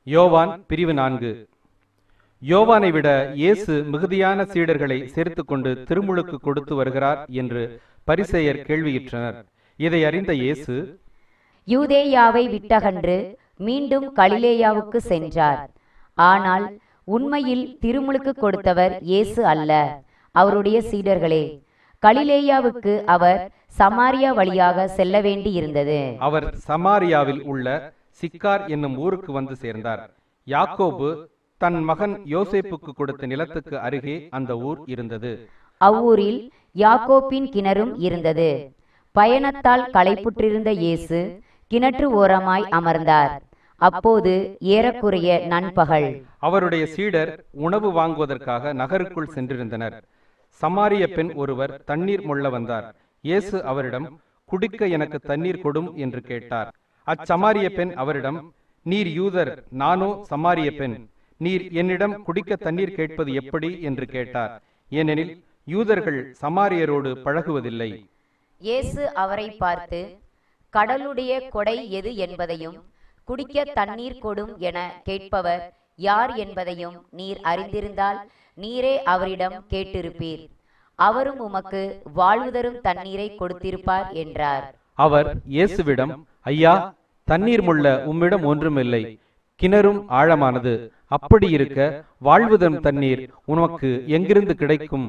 யோவான் பிரிவு நான்கு யோவானை விட இயேசு மிகுதியான சீடர்களை சேர்த்துக்கொண்டு திருமுழுக்கு கொடுத்து வருகிறார் என்று பரிசேயர் கேள்வியுற்றனர் இதை அறிந்த இயேசு யூதேயாவை விட்டகன்று மீண்டும் கலிலேயாவுக்கு சென்றார் ஆனால் உண்மையில் திருமுழுக்கு கொடுத்தவர் இயேசு அல்ல அவருடைய சீடர்களே கலிலேயாவுக்கு அவர் சமாரியா வழியாக செல்ல வேண்டியிருந்தது அவர் சமாரியாவில் உள்ள சிக்கார் என்னும் ஊருக்கு வந்து சேர்ந்தார் யாக்கோபு தன் மகன் யோசேப்புக்கு கொடுத்த நிலத்துக்கு அருகே அந்த ஊர் இருந்தது அவ்வூரில் யாக்கோப்பின் கிணறும் இருந்தது பயணத்தால் களைப்புற்றிருந்த இயேசு கிணற்று ஓரமாய் அமர்ந்தார் அப்போது ஏறக்குறைய நண்பகல் அவருடைய சீடர் உணவு வாங்குவதற்காக நகருக்குள் சென்றிருந்தனர் சமாரிய பெண் ஒருவர் தண்ணீர் மொள்ள வந்தார் இயேசு அவரிடம் குடிக்க எனக்கு தண்ணீர் கொடும் என்று கேட்டார் அச்சமாரிய பெண் அவரிடம் நீர் யூதர் நானோ சமாரிய பெண் நீர் என்னிடம் குடிக்க தண்ணீர் கேட்பது எப்படி என்று கேட்டார் ஏனெனில் யூதர்கள் சமாரியரோடு பழகுவதில்லை இயேசு அவரை பார்த்து கடலுடைய கொடை எது என்பதையும் குடிக்க தண்ணீர் கொடும் என கேட்பவர் யார் என்பதையும் நீர் அறிந்திருந்தால் நீரே அவரிடம் கேட்டிருப்பீர் அவரும் உமக்கு வாழ்வு தரும் தண்ணீரை கொடுத்திருப்பார் என்றார் அவர் இயேசுவிடம் ஐயா தண்ணீர் முள்ள உம்மிடம் ஒன்றுமில்லை கிணறும் ஆழமானது அப்படி இருக்க வாழ்வுதன் தண்ணீர் உனக்கு எங்கிருந்து கிடைக்கும்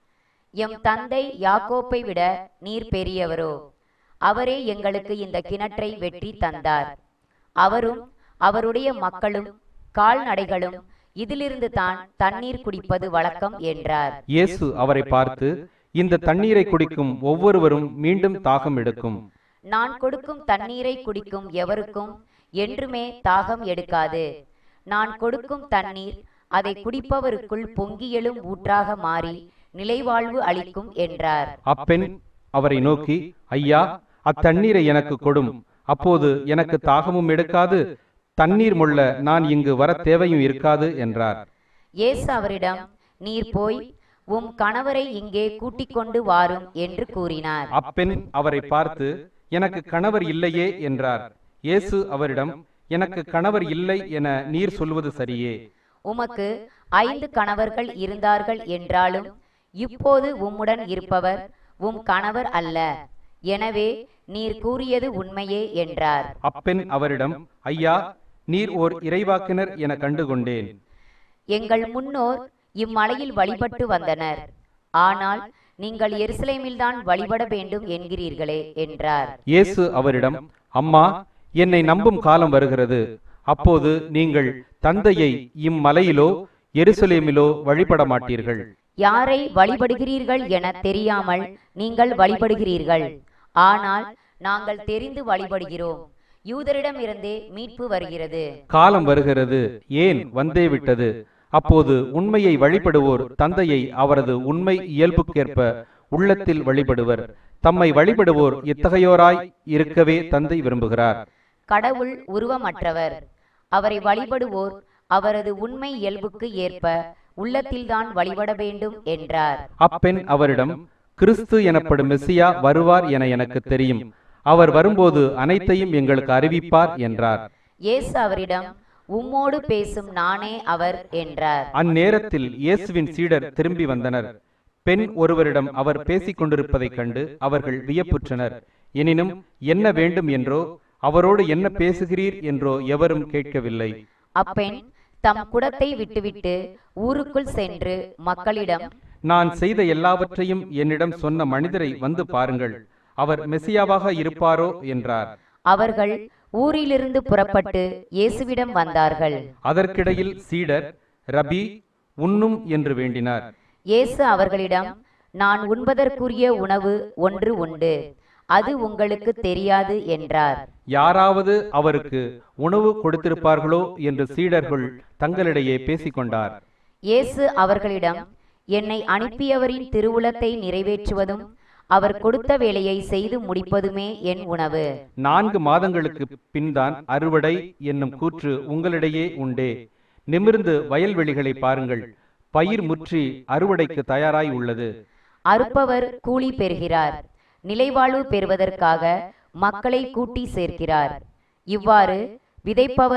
எம் தந்தை யாக்கோப்பை விட நீர் பெரியவரோ அவரே எங்களுக்கு இந்த கிணற்றை வெட்டி தந்தார் அவரும் அவருடைய மக்களும் கால்நடைகளும் இதிலிருந்து தான் தண்ணீர் குடிப்பது வழக்கம் என்றார் இயேசு அவரை பார்த்து இந்த தண்ணீரை குடிக்கும் ஒவ்வொருவரும் மீண்டும் தாகம் எடுக்கும் நான் கொடுக்கும் தண்ணீரை குடிக்கும் எவருக்கும் என்றுமே தாகம் எடுக்காது நான் கொடுக்கும் தண்ணீர் அதை குடிப்பவருக்குள் பொங்கி எழும் ஊற்றாக மாறி நிலைவாழ்வு அளிக்கும் என்றார் அப்பெண் அவரை நோக்கி ஐயா அத்தண்ணீரை எனக்கு கொடும் அப்போது எனக்கு தாகமும் எடுக்காது தண்ணீர் முள்ள நான் இங்கு வர தேவையும் இருக்காது என்றார் இயேசு அவரிடம் நீர் போய் உம் கணவரை இங்கே கூட்டிக் கொண்டு வாரும் என்று கூறினார் அப்பெண் அவரை பார்த்து எனக்கு கணவர் இல்லையே என்றார் இயேசு அவரிடம் எனக்கு கணவர் இல்லை என நீர் சொல்வது சரியே உமக்கு ஐந்து கணவர்கள் இருந்தார்கள் என்றாலும் இப்போது உம்முடன் இருப்பவர் உம் கணவர் அல்ல எனவே நீர் கூறியது உண்மையே என்றார் அப்பெண் அவரிடம் ஐயா நீர் ஓர் இறைவாக்கினர் என கண்டுகொண்டேன் எங்கள் முன்னோர் இம்மலையில் வழிபட்டு வந்தனர் ஆனால் நீங்கள் எருசலேமில்தான் வழிபட வேண்டும் என்கிறீர்களே என்றார் இயேசு அவரிடம் அம்மா என்னை நம்பும் காலம் வருகிறது அப்போது நீங்கள் தந்தையை இம்மலையிலோ எருசலேமிலோ வழிபட மாட்டீர்கள் யாரை வழிபடுகிறீர்கள் என தெரியாமல் நீங்கள் வழிபடுகிறீர்கள் ஆனால் நாங்கள் தெரிந்து வழிபடுகிறோம் யூதரிடமிருந்தே மீட்பு வருகிறது காலம் வருகிறது ஏன் வந்தே விட்டது அப்போது உண்மையை வழிபடுவோர் தந்தையை அவரது உண்மை இயல்புக்கேற்ப உள்ளத்தில் வழிபடுவர் தம்மை வழிபடுவோர் இத்தகையோராய் இருக்கவே தந்தை விரும்புகிறார் கடவுள் உருவமற்றவர் அவரை வழிபடுவோர் அவரது உண்மை இயல்புக்கு ஏற்ப உள்ளத்தில்தான் வழிபட வேண்டும் என்றார் அப்பெண் அவரிடம் கிறிஸ்து எனப்படும் மெஸ்ஸியா வருவார் என எனக்கு தெரியும் அவர் வரும்போது அனைத்தையும் எங்களுக்கு அறிவிப்பார் என்றார் இயேசு அவரிடம் உம்மோடு பேசும் நானே அவர் என்றார் அந்நேரத்தில் இயேசுவின் சீடர் திரும்பி வந்தனர் பெண் ஒருவரிடம் அவர் பேசிக் கொண்டிருப்பதைக் கண்டு அவர்கள் வியப்புற்றனர் எனினும் என்ன வேண்டும் என்றோ அவரோடு என்ன பேசுகிறீர் என்றோ எவரும் கேட்கவில்லை அப்பெண் தம் குடத்தை விட்டுவிட்டு ஊருக்குள் சென்று மக்களிடம் நான் செய்த எல்லாவற்றையும் என்னிடம் சொன்ன மனிதரை வந்து பாருங்கள் அவர் மெசியாவாக இருப்பாரோ என்றார் அவர்கள் ஊரிலிருந்து புறப்பட்டு இயேசுவிடம் வந்தார்கள் அதற்கிடையில் சீடர் ரபி உண்ணும் என்று வேண்டினார் இயேசு அவர்களிடம் நான் உண்பதற்குரிய உணவு ஒன்று உண்டு அது உங்களுக்கு தெரியாது என்றார் யாராவது அவருக்கு உணவு கொடுத்திருப்பார்களோ என்று சீடர்கள் தங்களிடையே பேசிக்கொண்டார் இயேசு அவர்களிடம் என்னை அனுப்பியவரின் திருவுளத்தை நிறைவேற்றுவதும் அவர் கொடுத்த வேலையை செய்து முடிப்பதுமே என் உணவு நான்கு மாதங்களுக்கு பின்தான் அறுவடை என்னும் கூற்று உங்களிடையே உண்டே நிமிர்ந்து வயல்வெளிகளை பாருங்கள் பயிர் முற்றி அறுவடைக்கு தயாராய் உள்ளது அறுப்பவர் கூலி பெறுகிறார் நிலைவாழ்வு பெறுவதற்காக மக்களை கூட்டி சேர்க்கிறார் இவ்வாறு விதைப்பவரும்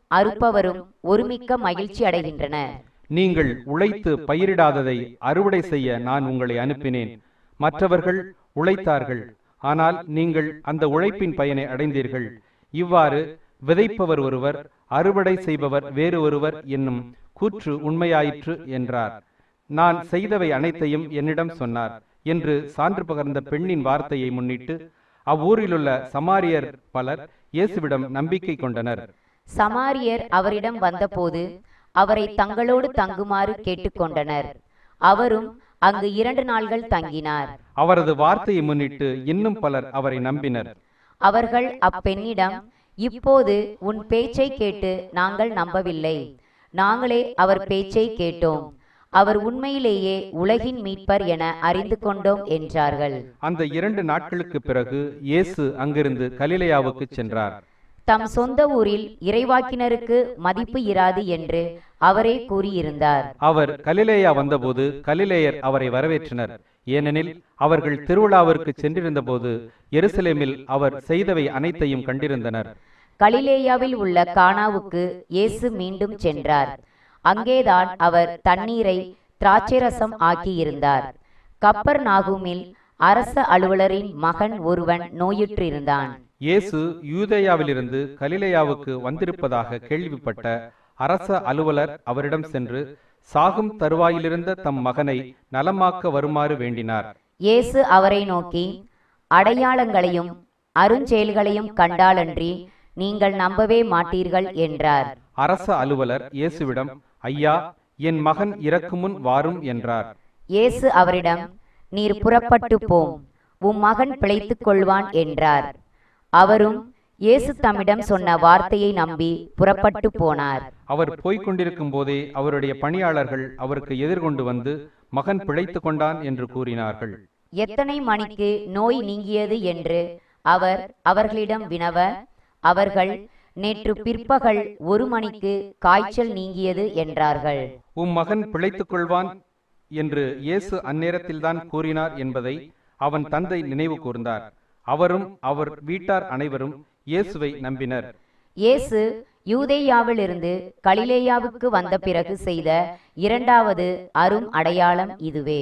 அறுப்பவரும் ஒருமிக்க மகிழ்ச்சி அடைகின்றனர் நீங்கள் உழைத்து பயிரிடாததை அறுவடை செய்ய நான் உங்களை அனுப்பினேன் மற்றவர்கள் உழைத்தார்கள் ஆனால் நீங்கள் அந்த உழைப்பின் பயனை அடைந்தீர்கள் இவ்வாறு விதைப்பவர் ஒருவர் அறுவடை செய்பவர் வேறு ஒருவர் என்னும் கூற்று உண்மையாயிற்று என்றார் நான் செய்தவை அனைத்தையும் என்னிடம் சொன்னார் என்று சான்று பகர்ந்த பெண்ணின் வார்த்தையை முன்னிட்டு அவ்வூரிலுள்ள சமாரியர் பலர் இயேசுவிடம் நம்பிக்கை கொண்டனர் சமாரியர் அவரிடம் வந்தபோது அவரை தங்களோடு தங்குமாறு கேட்டுக்கொண்டனர் அவரும் அங்கு இரண்டு நாள்கள் தங்கினார் அவரது வார்த்தையை முன்னிட்டு இன்னும் பலர் அவரை நம்பினர் அவர்கள் அப்பெண்ணிடம் இப்போது உன் பேச்சை கேட்டு நாங்கள் நம்பவில்லை நாங்களே அவர் பேச்சை கேட்டோம் அவர் உண்மையிலேயே உலகின் மீட்பர் என அறிந்து கொண்டோம் என்றார்கள் அந்த இரண்டு நாட்களுக்கு பிறகு இயேசு அங்கிருந்து கலிலேயாவுக்கு சென்றார் தம் சொந்த ஊரில் இறைவாக்கினருக்கு மதிப்பு இராது என்று அவரே கூறியிருந்தார் அவர் கலிலேயா வந்தபோது கலிலேயர் அவரை வரவேற்றனர் ஏனெனில் அவர்கள் திருவிழாவிற்கு சென்றிருந்தபோது எருசலேமில் அவர் செய்தவை அனைத்தையும் கண்டிருந்தனர் கலிலேயாவில் உள்ள கானாவுக்கு இயேசு மீண்டும் சென்றார் அங்கேதான் அவர் தண்ணீரை திராட்சைரசம் ஆக்கியிருந்தார் கப்பர் நாகுமில் அரச அலுவலரின் மகன் ஒருவன் நோயுற்றிருந்தான் இயேசு யூதேயாவிலிருந்து கலிலேயாவுக்கு வந்திருப்பதாக கேள்விப்பட்ட அரச அலுவலர் அவரிடம் சென்று சாகும் தருவாயிலிருந்த தம் மகனை நலமாக்க வருமாறு வேண்டினார் இயேசு அவரை நோக்கி அடையாளங்களையும் அருஞ்செயல்களையும் கண்டாலன்றி நீங்கள் நம்பவே மாட்டீர்கள் என்றார் அரச அலுவலர் இயேசுவிடம் ஐயா என் மகன் இறக்கும் முன் வாரும் என்றார் இயேசு அவரிடம் நீர் புறப்பட்டு போம் உம் மகன் பிழைத்துக் கொள்வான் என்றார் அவரும் இயேசு தம்மிடம் சொன்ன வார்த்தையை நம்பி புறப்பட்டு போனார் அவர் போய்க் கொண்டிருக்கும் போதே அவருடைய பணியாளர்கள் அவருக்கு எதிர்கொண்டு வந்து மகன் பிழைத்துக் கொண்டான் என்று கூறினார்கள் எத்தனை மணிக்கு நோய் நீங்கியது என்று அவர் அவர்களிடம் வினவ அவர்கள் நேற்று பிற்பகல் ஒரு மணிக்கு காய்ச்சல் நீங்கியது என்றார்கள் உம் மகன் பிழைத்துக் கொள்வான் என்று இயேசு அந்நேரத்தில்தான் கூறினார் என்பதை அவன் தந்தை நினைவு கூர்ந்தார் அவரும் அவர் வீட்டார் அனைவரும் இயேசுவை நம்பினர் இயேசு யூதேயாவிலிருந்து கலிலேயாவுக்கு வந்த பிறகு செய்த இரண்டாவது அரும் அடையாளம் இதுவே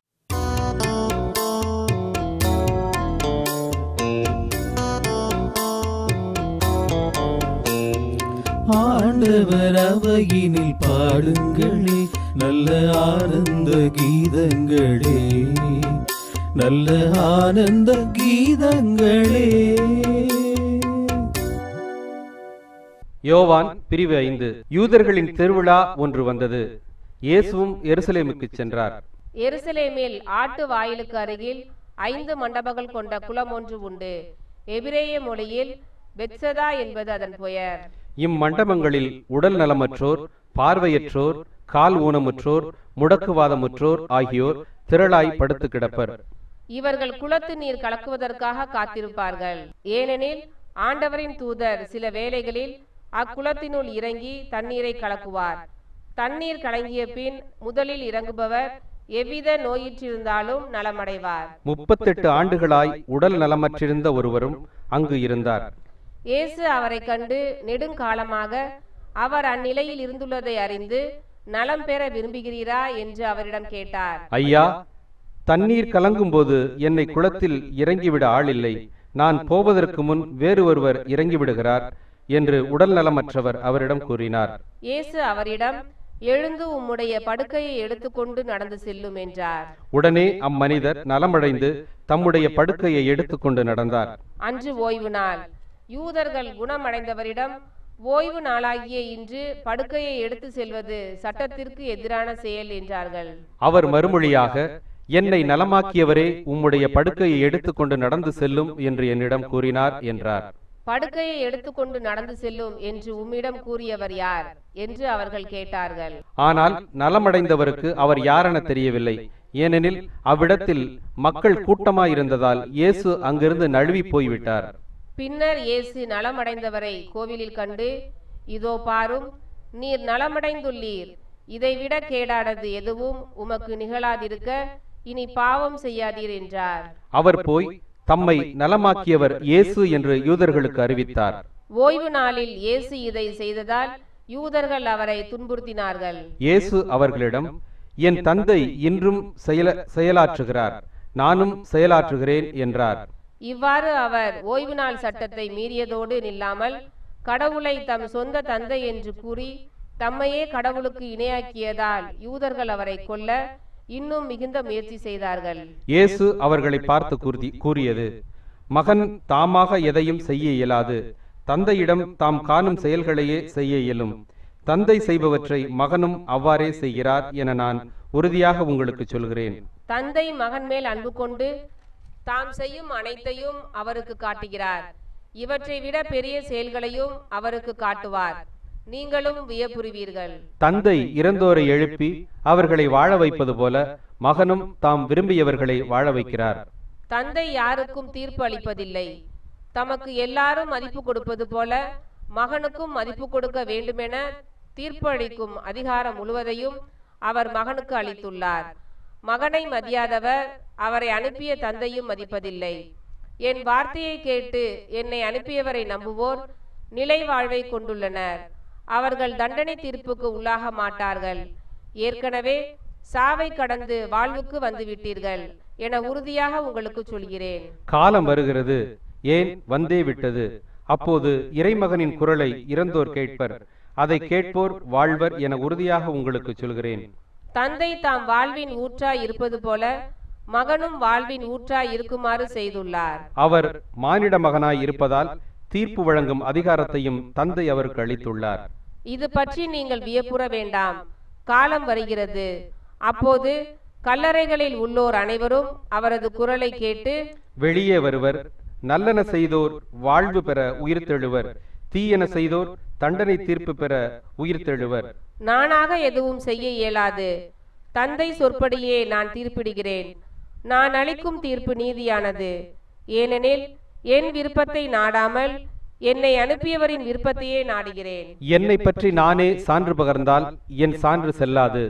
ஆண்டவர் அவையினில் பாடுங்களே நல்ல ஆனந்த கீதங்களே நல்ல ஆனந்த கீதங்களே யோவான் பிரிவு ஐந்து யூதர்களின் திருவிழா ஒன்று வந்தது இயேசுவும் எருசலேமுக்கு சென்றார் எருசலேமில் ஆட்டு வாயிலுக்கு அருகில் ஐந்து மண்டபங்கள் கொண்ட குளம் ஒன்று உண்டு எபிரேய மொழியில் பெத்சதா என்பது அதன் பெயர் இம்மண்டபங்களில் உடல் நலமற்றோர் பார்வையற்றோர் கால் ஊனமுற்றோர் முடக்குவாதமுற்றோர் ஆகியோர் திரளாய் படுத்து கிடப்பர் இவர்கள் குளத்து நீர் கலக்குவதற்காக காத்திருப்பார்கள் ஏனெனில் ஆண்டவரின் தூதர் சில வேளைகளில் அக்குளத்தினுள் இறங்கி தண்ணீரை கலக்குவார் தண்ணீர் கலங்கிய பின் முதலில் இறங்குபவர் எவ்வித நோயிற்றிருந்தாலும் நலமடைவார் முப்பத்தெட்டு ஆண்டுகளாய் உடல் நலமற்றிருந்த ஒருவரும் அங்கு இருந்தார் இயேசு அவரை கண்டு நெடுங்காலமாக அவர் அந்நிலையில் இருந்துள்ளதை அறிந்து நலம் பெற விரும்புகிறீரா என்று அவரிடம் கேட்டார் ஐயா தண்ணீர் கலங்கும்போது என்னை குளத்தில் இறங்கிவிட ஆளில்லை நான் போவதற்கு முன் வேறு ஒருவர் இறங்கிவிடுகிறார் என்று உடல் நலமற்றவர் அவரிடம் கூறினார் இயேசு அவரிடம் எழுந்து உம்முடைய படுக்கையை எடுத்துக்கொண்டு நடந்து செல்லும் என்றார் உடனே அம்மனிதர் நலமடைந்து தம்முடைய படுக்கையை எடுத்துக்கொண்டு நடந்தார் அன்று ஓய்வு நாள் யூதர்கள் குணமடைந்தவரிடம் ஓய்வு நாளாகிய இன்று படுக்கையை எடுத்து செல்வது சட்டத்திற்கு எதிரான செயல் என்றார்கள் அவர் மறுமொழியாக என்னை நலமாக்கியவரே உம்முடைய படுக்கையை எடுத்துக்கொண்டு நடந்து செல்லும் என்று என்னிடம் கூறினார் என்றார் படுக்கையை எடுத்துக்கொண்டு நடந்து செல்லும் என்று உம்மிடம் கூறியவர் யார் என்று அவர்கள் கேட்டார்கள் ஆனால் நலமடைந்தவருக்கு அவர் யாரென தெரியவில்லை ஏனெனில் அவ்விடத்தில் மக்கள் கூட்டமாயிருந்ததால் இயேசு அங்கிருந்து நழுவி போய்விட்டார் பின்னர் இயேசு நலமடைந்தவரை கோவிலில் கண்டு இதோ பாரும் நீர் நலமடைந்துள்ளீர் இதைவிட கேடானது எதுவும் உமக்கு நிகழாதிருக்க இனி பாவம் செய்யாதீர் என்றார் அவர் போய் தம்மை நலமாக்கியவர் இயேசு என்று யூதர்களுக்கு அறிவித்தார் ஓய்வு நாளில் இயேசு இதை செய்ததால் யூதர்கள் அவரை துன்புறுத்தினார்கள் இயேசு அவர்களிடம் என் தந்தை இன்றும் செயல செயலாற்றுகிறார் நானும் செயலாற்றுகிறேன் என்றார் இவ்வாறு அவர் ஓய்வு நாள் சட்டத்தை மீறியதோடு நில்லாமல் கடவுளை தம் சொந்த தந்தை என்று கூறி தம்மையே கடவுளுக்கு இணையாக்கியதால் யூதர்கள் அவரை கொல்ல இன்னும் மிகுந்த முயற்சி செய்தார்கள் இயேசு அவர்களை பார்த்து கூறி கூறியது மகன் தாமாக எதையும் செய்ய இயலாது தந்தையிடம் தாம் காணும் செயல்களையே செய்ய இயலும் தந்தை செய்பவற்றை மகனும் அவ்வாறே செய்கிறார் என நான் உறுதியாக உங்களுக்கு சொல்கிறேன் தந்தை மகன் மேல் அன்பு கொண்டு தாம் செய்யும் அனைத்தையும் அவருக்கு காட்டுகிறார் இவற்றை விட பெரிய செயல்களையும் அவருக்கு காட்டுவார் நீங்களும் வியப்புறுவீர்கள் தந்தை இறந்தோரை எழுப்பி அவர்களை வாழ வைப்பது போல மகனும் தாம் விரும்பியவர்களை வாழ வைக்கிறார் தந்தை யாருக்கும் தீர்ப்பு அளிப்பதில்லை தமக்கு எல்லாரும் மதிப்பு கொடுப்பது போல மகனுக்கும் மதிப்பு கொடுக்க வேண்டுமென தீர்ப்பு அளிக்கும் அதிகாரம் முழுவதையும் அவர் மகனுக்கு அளித்துள்ளார் மகனை மதியாதவர் அவரை அனுப்பிய தந்தையும் மதிப்பதில்லை என் வார்த்தையை கேட்டு என்னை அனுப்பியவரை நம்புவோர் நிலை வாழ்வை கொண்டுள்ளனர் அவர்கள் தண்டனை தீர்ப்புக்கு உள்ளாக மாட்டார்கள் ஏற்கனவே சாவை கடந்து வாழ்வுக்கு வந்துவிட்டீர்கள் என உறுதியாக உங்களுக்கு சொல்கிறேன் காலம் வருகிறது ஏன் வந்தே விட்டது அப்போது இறைமகனின் குரலை இறந்தோர் கேட்பர் அதை கேட்போர் வாழ்வர் என உறுதியாக உங்களுக்கு சொல்கிறேன் தந்தை தாம் வாழ்வின் ஊற்றாய் இருப்பது போல மகனும் வாழ்வின் ஊற்றாய் இருக்குமாறு செய்துள்ளார் அவர் மானிட மகனாய் இருப்பதால் தீர்ப்பு வழங்கும் அதிகாரத்தையும் தந்தை அவருக்கு அளித்துள்ளார் இது பற்றி நீங்கள் வியப்புற வேண்டாம் காலம் வருகிறது அப்போது கல்லறைகளில் உள்ளோர் அனைவரும் அவரது குரலை கேட்டு வெளியே வருவர் நல்லன செய்தோர் வாழ்வு பெற உயிர்த்தெழுவர் தீயன செய்தோர் தண்டனை தீர்ப்பு பெற உயிர்த்தெழுவர் நானாக எதுவும் செய்ய இயலாது தந்தை சொற்படியே நான் தீர்ப்பிடுகிறேன் நான் அளிக்கும் தீர்ப்பு நீதியானது ஏனெனில் என் விருப்பத்தை நாடாமல் என்னை அனுப்பியவரின் விருப்பத்தையே நாடுகிறேன் என்னை பற்றி நானே சான்று பகர்ந்தால் என் சான்று செல்லாது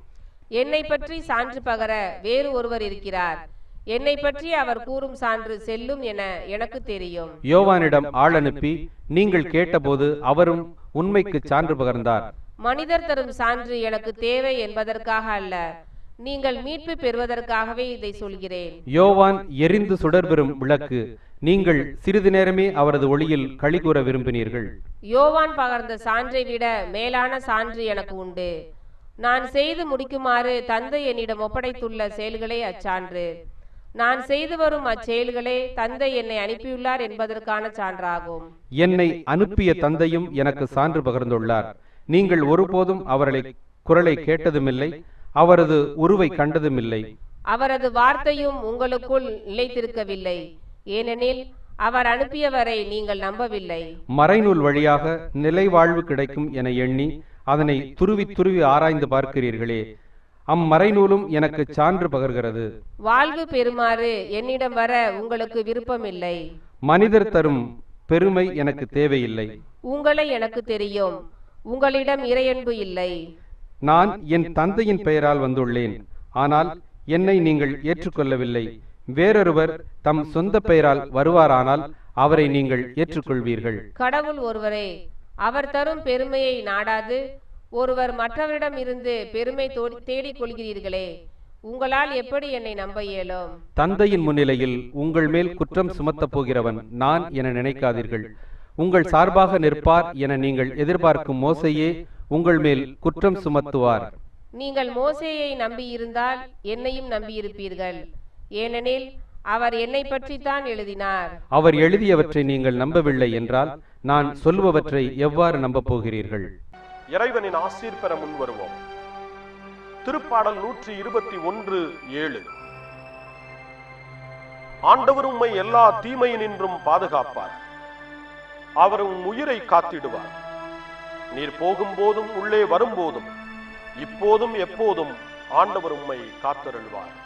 என்னை பற்றி சான்று பகர வேறு ஒருவர் இருக்கிறார் என்னை பற்றி அவர் கூறும் சான்று செல்லும் என எனக்கு தெரியும் யோவானிடம் ஆள் அனுப்பி நீங்கள் கேட்டபோது அவரும் உண்மைக்கு சான்று பகர்ந்தார் மனிதர் தரும் சான்று எனக்கு தேவை என்பதற்காக அல்ல நீங்கள் மீட்பு பெறுவதற்காகவே இதை சொல்கிறேன் யோவான் எரிந்து சுடர்பெறும் விளக்கு நீங்கள் சிறிது நேரமே அவரது ஒளியில் களி கூற விரும்பினீர்கள் யோவான் பகர்ந்த சான்றை விட மேலான சான்று எனக்கு உண்டு நான் செய்து முடிக்குமாறு தந்தை என்னிடம் ஒப்படைத்துள்ள செயல்களே அச்சான்று நான் செய்து வரும் அச்செயல்களே தந்தை என்னை அனுப்பியுள்ளார் என்பதற்கான சான்றாகும் என்னை அனுப்பிய தந்தையும் எனக்கு சான்று பகர்ந்துள்ளார் நீங்கள் ஒருபோதும் அவர்களை குரலை கேட்டதுமில்லை அவரது உருவை கண்டதுமில்லை அவரது வார்த்தையும் உங்களுக்குள் நிலைத்திருக்கவில்லை ஏனெனில் அவர் அனுப்பியவரை நீங்கள் நம்பவில்லை மறைநூல் வழியாக நிலைவாழ்வு கிடைக்கும் என எண்ணி அதனை துருவி துருவி ஆராய்ந்து பார்க்கிறீர்களே அம்மறைநூலும் எனக்கு சான்று பகர்கிறது வாழ்வு பெறுமாறு என்னிடம் வர உங்களுக்கு விருப்பமில்லை மனிதர் தரும் பெருமை எனக்கு தேவையில்லை உங்களை எனக்கு தெரியும் உங்களிடம் இறையன்பு இல்லை நான் என் தந்தையின் பெயரால் வந்துள்ளேன் ஆனால் என்னை நீங்கள் ஏற்றுக்கொள்ளவில்லை வேறொருவர் தம் சொந்த பெயரால் வருவாரானால் அவரை நீங்கள் ஏற்றுக்கொள்வீர்கள் கடவுள் ஒருவரே அவர் தரும் பெருமையை நாடாது ஒருவர் மற்றவரிடம் இருந்து பெருமை தோடி- தேடிக் கொள்கிறீர்களே உங்களால் எப்படி என்னை நம்ப இயலும் தந்தையின் முன்னிலையில் உங்கள் மேல் குற்றம் சுமத்தப் போகிறவன் நான் என நினைக்காதீர்கள் உங்கள் சார்பாக நிற்பார் என நீங்கள் எதிர்பார்க்கும் மோசையே உங்கள் மேல் குற்றம் சுமத்துவார் நீங்கள் மோசேயை நம்பியிருந்தால் என்னையும் நம்பியிருப்பீர்கள் ஏனெனில் அவர் என்னை பற்றித்தான் எழுதினார் அவர் எழுதியவற்றை நீங்கள் நம்பவில்லை என்றால் நான் சொல்பவற்றை எவ்வாறு நம்பப் போகிறீர்கள் இறைவனின் ஆசீர் பெற முன் வருவோம் திருப்பாடல் நூற்றி இருபத்தி ஒன்று ஏழு ஆண்டவர் உம்மை எல்லா தீமையினின்றும் பாதுகாப்பார் அவர் உம் உயிரை காத்திடுவார் நீர் போகும்போதும் உள்ளே வரும்போதும் இப்போதும் எப்போதும் ஆண்டவர் உம்மை காத்தருள்வார்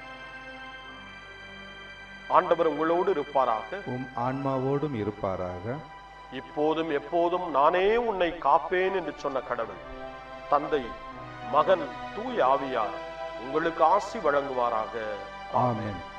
ஆண்டவர் உங்களோடு இருப்பாராக உம் ஆன்மாவோடும் இருப்பாராக இப்போதும் எப்போதும் நானே உன்னை காப்பேன் என்று சொன்ன கடவுள் தந்தை மகன் தூய ஆவியார் உங்களுக்கு ஆசி வழங்குவாராக ஆமென்